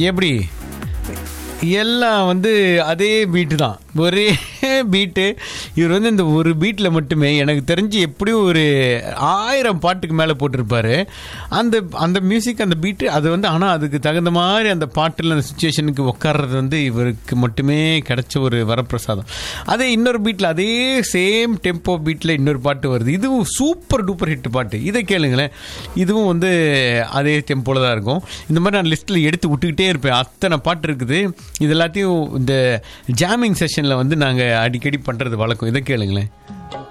எப்படி எல்லாம் வந்து அதே பீட்டு தான் ஒரே பீட்டு இவர் வந்து இந்த ஒரு பீட்டில் மட்டுமே எனக்கு தெரிஞ்சு எப்படியும் ஒரு ஆயிரம் பாட்டுக்கு மேலே போட்டிருப்பாரு அந்த அந்த மியூசிக் அந்த பீட்டு அது வந்து ஆனால் அதுக்கு தகுந்த மாதிரி அந்த பாட்டில் அந்த சுச்சுவேஷனுக்கு உட்கார்றது வந்து இவருக்கு மட்டுமே கிடைச்ச ஒரு வரப்பிரசாதம் அதே இன்னொரு பீட்டில் அதே சேம் டெம்போ பீட்டில் இன்னொரு பாட்டு வருது இதுவும் சூப்பர் டூப்பர் ஹிட் பாட்டு இதை கேளுங்களேன் இதுவும் வந்து அதே டெம்போல தான் இருக்கும் இந்த மாதிரி நான் லிஸ்ட்டில் எடுத்து விட்டுக்கிட்டே இருப்பேன் அத்தனை பாட்டு இருக்குது இது எல்லாத்தையும் இந்த ஜாமிங் செஷனில் வந்து நாங்கள் அடிக்கடி பண்ணுறது வழக்கம் இதை கேளுங்களேன்